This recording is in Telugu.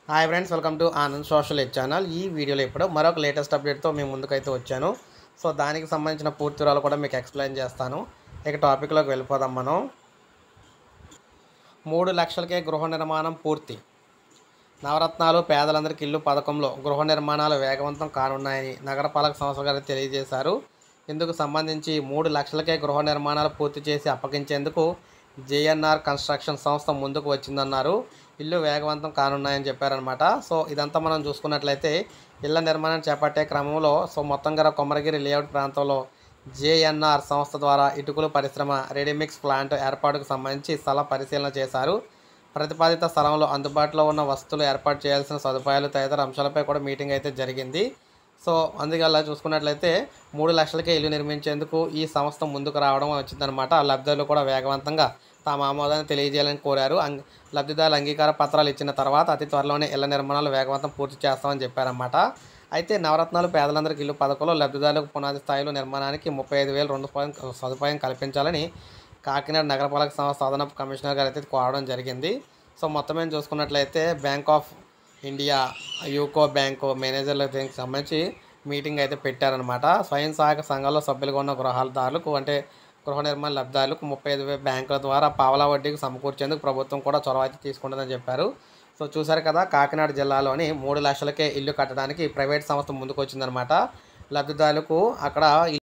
hi friends welcome to Anand social ed channel ఈ వీడియోలో ఇప్పుడు మరొక లేటెస్ట్ అప్డేట్తో మేము ముందుకైతే వచ్చాను సో దానికి సంబంధించిన పూర్తి వివరాలు కూడా మీకు ఎక్స్ప్లెయిన్ చేస్తాను ఇక టాపిక్లోకి వెళ్ళిపోదాం మనం మూడు లక్షలకే గృహ నిర్మాణం పూర్తి నవరత్నాలు పేదలందరికీ ఇల్లు పథకంలో గృహ నిర్మాణాలు వేగవంతం కానున్నాయని నగరపాలక సంస్థ గారు తెలియజేశారు ఇందుకు సంబంధించి మూడు లక్షలకే గృహ నిర్మాణాలు పూర్తి చేసి అప్పగించేందుకు జేఎన్ఆర్ కన్స్ట్రక్షన్ సంస్థ ముందుకు వచ్చిందన్నారు ఇల్లు వేగవంతం కానున్నాయని చెప్పారనమాట సో ఇదంతా మనం చూసుకున్నట్లయితే ఇళ్ల నిర్మాణం చేపట్టే క్రమంలో సో మొత్తం గల కొమరగిరి లేఅవుట్ ప్రాంతంలో జేఎన్ఆర్ సంస్థ ద్వారా ఇటుకలు పరిశ్రమ రెడీమిక్స్ ప్లాంట్ ఏర్పాటుకు సంబంధించి స్థల పరిశీలన చేశారు ప్రతిపాదిత స్థలంలో అందుబాటులో ఉన్న వస్తువులు ఏర్పాటు చేయాల్సిన సదుపాయాలు తదితర అంశాలపై కూడా మీటింగ్ అయితే జరిగింది సో అందువల్ల చూసుకున్నట్లయితే మూడు లక్షలకే ఇల్లు నిర్మించేందుకు ఈ సంస్థ ముందుకు రావడం వచ్చిందనమాట ఆ లబ్ధిదారులు కూడా వేగవంతంగా తమ ఆమోదాన్ని తెలియజేయాలని కోరారు అంగ్ లబ్ధిదారుల అంగీకార పత్రాలు ఇచ్చిన తర్వాత అతి త్వరలోనే ఇళ్ల నిర్మాణాలు వేగవంతం పూర్తి చేస్తామని చెప్పారన్నమాట అయితే నవరత్నాలు పేదలందరికీ ఇల్లు పథకంలో లబ్ధిదారులకు పునాది స్థాయిలో నిర్మాణానికి ముప్పై ఐదు వేల రెండు రూపాయలు సదుపాయం కల్పించాలని కాకినాడ నగరపాలక సంస్థ అదనపు కమిషనర్ గారు అయితే కోరడం జరిగింది సో మొత్తం మేము చూసుకున్నట్లయితే Bank of India UCO bank మేనేజర్లకు దీనికి సంబంధించి మీటింగ్ అయితే పెట్టారనమాట స్వయం సహాయక సంఘాల్లో సభ్యులుగా ఉన్న గృహాలదారులకు అంటే గృహ నిర్మాణ లబ్ధారులకు ముప్పై ఐదు వేల బ్యాంకుల ద్వారా పావలా వడ్డీకి సమకూర్చేందుకు ప్రభుత్వం కూడా చొరవ అయితే తీసుకుంటుందని చెప్పారు సో చూసారు కదా కాకినాడ జిల్లాలోని మూడు లక్షలకే ఇల్లు కట్టడానికి ప్రైవేట్ సంస్థ ముందుకు వచ్చిందనమాట లబ్ధిదారులకు అక్కడ